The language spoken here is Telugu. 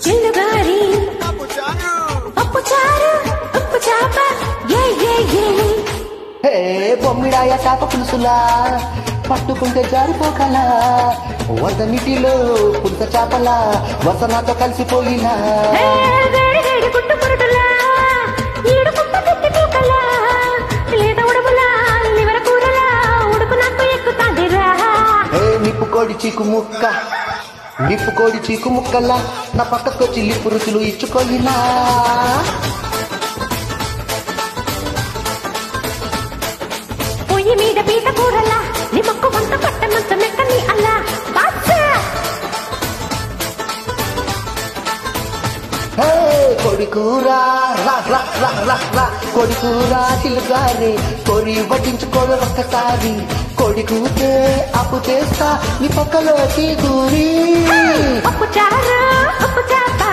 చిల్లుగారి ఉప్పు చారు ఉప్పు చాప ఏ ఏ ఏ హే బొమ్మిడాయ చేప పులుసులా పట్టుకుంటే జారిపోకలా వరద నీటిలో పులస చేపలా వసనాతో కలిసిపోయినా ఏ, వేడి వేడి గుట్టు పురుటులా ఈడు కుప్ప తిట్టి తూకలా లేత ఉడుములా లివర కూరలా ఉడుకు నాకు ఎక్కుతాందిరా హే నిప్పు కోడి చీకు ముక్క నిప్పు కోడి చీకు ముక్కలా నా పక్కకొచ్చి లిప్పు రుచులు ఇచ్చుకోయినా పొయ్యి మీద పీట కూరలా నీ మొక్క వంట పట్టనంత మెక్కని అల్లా బాచ్చా హే కొడి కూర రా రా రా రా రా కొడి కూర చిలుగారే కొరి వడ్డించుకోడు ఒక్కసారి కొడి కూతే అప్పు చేస్తా నీ పక్కలోకి దూరి ఉప్పు చారు ఉప్పు చాప